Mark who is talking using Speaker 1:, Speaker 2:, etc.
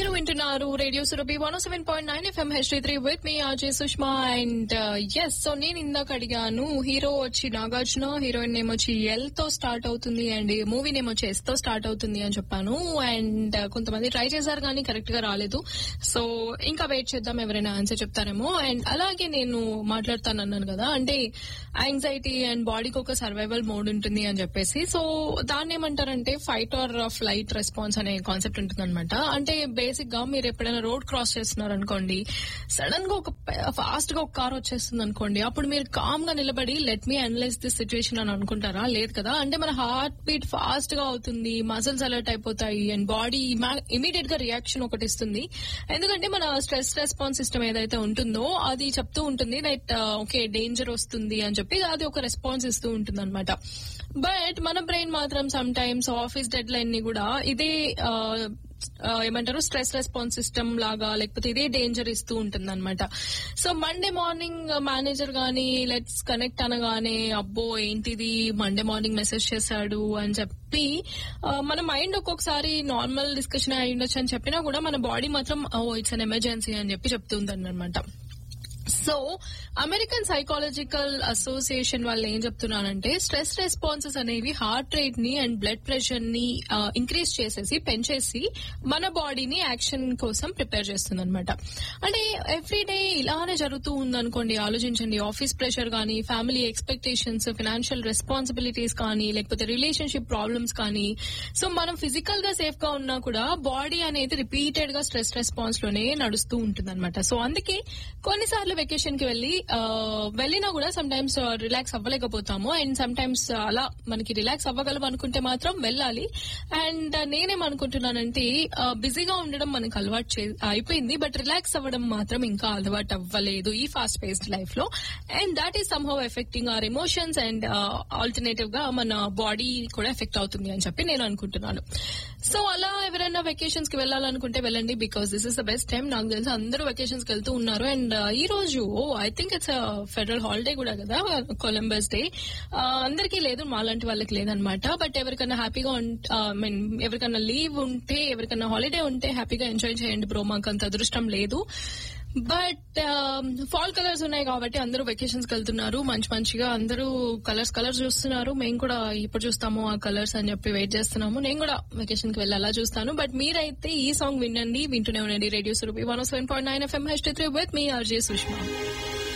Speaker 1: మీరు వింటున్నారు radio Surabhi one seven point nine FM HD three with me RJ Sushma and yes so నేను ఇందాక అడిగాను హీరో వచ్చి నాగార్జున హీరోయిన్ నేమ్ వచ్చి ఎల్ తో స్టార్ట్ అవుతుంది అండ్ మూవీ నేమ్ వచ్చి ఎస్ తో స్టార్ట్ అవుతుంది అని చెప్పాను అండ్ కొంతమంది ట్రై చేశారు కానీ కరెక్ట్ గా రాలేదు సో ఇంకా వెయిట్ చేద్దాం ఎవరైనా ఆన్సర్ చెప్తారేమో అండ్ అలాగే నేను మాట్లాడతాను అన్నాను కదా అంటే యాంగ్జైటీ అండ్ బాడీకి ఒక సర్వైవల్ మోడ్ ఉంటుంది అని చెప్పేసి సో దాన్ని ఏమంటారంటే ఫైట్ ఆర్ ఫ్లైట్ రెస్పాన్స్ అనే కాన్సెప్ట్ ఉంటుంది అనమాట అంటే బేసిక్ గా మీరు ఎప్పుడైనా రోడ్ క్రాస్ చేస్తున్నారు అనుకోండి సడన్ గా ఒక ఫాస్ట్ గా ఒక కార్ వచ్చేస్తుంది అనుకోండి అప్పుడు మీరు కామ్ గా నిలబడి let me analyse this situation అని అనుకుంటారా లేదు కదా అంటే మన హార్ట్ బీట్ ఫాస్ట్ గా అవుతుంది మజిల్స్ అలర్ట్ అయిపోతాయి అండ్ బాడీ ఇమీడియట్ గా రియాక్షన్ ఒకటి ఇస్తుంది ఎందుకంటే మన స్ట్రెస్ రెస్పాన్స్ సిస్టమ్ ఏదైతే ఉంటుందో అది చెప్తూ ఉంటుంది దట్ ఓకే డేంజర్ వస్తుంది అని చెప్పి అది ఒక రెస్పాన్స్ ఇస్తూ ఉంటుంది అనమాట బట్ మన బ్రెయిన్ మాత్రం sometimes office deadline ని కూడా ఇదే ఆ, ఆ, ఏమంటారు స్ట్రెస్ రెస్పాన్స్ సిస్టమ్ లాగా లేకపోతే ఇదే డేంజర్ ఇస్తూ ఉంటుంది అనమాట సో మండే మార్నింగ్ మేనేజర్ గానీ లెట్స్ కనెక్ట్ అనగానే అబ్బో ఏంటిది మండే మార్నింగ్ మెసేజ్ చేశాడు అని చెప్పి ఆ, మన మైండ్ ఒక్కొక్కసారి నార్మల్ డిస్కషన్ అయి ఉండొచ్చు అని చెప్పినా కూడా మన బాడీ మాత్రం ఓ ఇట్స్ అన్ ఎమర్జెన్సీ అని చెప్పి చెప్తుంది అనమాట సో అమెరికన్ సైకాలజికల్ అసోసియేషన్ వాళ్ళు ఏం చెప్తున్నారంటే స్ట్రెస్ రెస్పాన్సెస్ అనేవి హార్ట్ రేట్ ని అండ్ బ్లడ్ ప్రెషర్ ని ఇంక్రీజ్ చేసేసి పెంచేసి మన బాడీని యాక్షన్ కోసం ప్రిపేర్ చేస్తుంది అనమాట అంటే ఎవ్రీడే ఇలానే జరుగుతూ ఉందనుకోండి ఆలోచించండి ఆఫీస్ ప్రెషర్ కానీ ఫ్యామిలీ ఎక్స్పెక్టేషన్స్ ఫినాన్షియల్ రెస్పాన్సిబిలిటీస్ కానీ లేకపోతే రిలేషన్షిప్ ప్రాబ్లమ్స్ కానీ సో మనం ఫిజికల్ గా సేఫ్ గా ఉన్నా కూడా బాడీ అనేది రిపీటెడ్ గా స్ట్రెస్ రెస్పాన్స్ లోనే నడుస్తూ ఉంటుంది అనమాట సో అందుకే కొన్నిసార్లు వెకేషన్ కి వెళ్ళి ఆ, వెళ్ళినా కూడా సమ్ టైమ్స్ రిలాక్స్ అవ్వలేకపోతాము అండ్ సమ్ టైమ్స్ అలా మనకి రిలాక్స్ అవ్వగలం అనుకుంటే మాత్రం వెళ్ళాలి అండ్ నేనేమనుకుంటున్నానంటే బిజీగా ఉండడం మనకు అలవాటు చే- అయిపోయింది బట్ రిలాక్స్ అవ్వడం మాత్రం ఇంకా అలవాటు అవ్వలేదు ఈ ఫాస్ట్ పేస్డ్ లైఫ్ లో and that is somehow affecting our emotions and alternative గా మన బాడీ కూడా ఎఫెక్ట్ అవుతుంది అని చెప్పి నేను అనుకుంటున్నాను సో అలా ఎవరైనా వెకేషన్స్ కి వెళ్ళాలనుకుంటే వెళ్ళండి because this is the best time నాకు తెలిసి అందరూ వెకేషన్స్ కి వెళ్తూ ఉన్నారు అండ్ ఈ రోజు I think it's federal holiday కూడా కదా కొలంబస్ డే అందరికీ లేదు మాలాంటి వాళ్ళకి లేదనమాట బట్ ఎవరికైనా హ్యాపీగా ఐ మీన్ ఎవరికైనా లీవ్ ఉంటే ఎవరికైనా హాలిడే ఉంటే హ్యాపీగా ఎంజాయ్ చేయండి బ్రో మాకు అంత అదృష్టం లేదు బట్ ఫాల్ కలర్స్ ఉన్నాయి కాబట్టి అందరూ వెకేషన్స్ కి వెళ్తున్నారు మంచి మంచిగా అందరూ కలర్స్ కలర్స్ చూస్తున్నారు మేము కూడా ఇప్పుడు చూస్తాము ఆ కలర్స్ అని చెప్పి వెయిట్ చేస్తున్నాము నేను కూడా వెకేషన్ కి వెళ్ళి అలా చూస్తాను బట్ మీరైతే ఈ సాంగ్ వినండి వింటూనే ఉండండి radio Surabhi one seven point nine FM H three with me RJ Sushma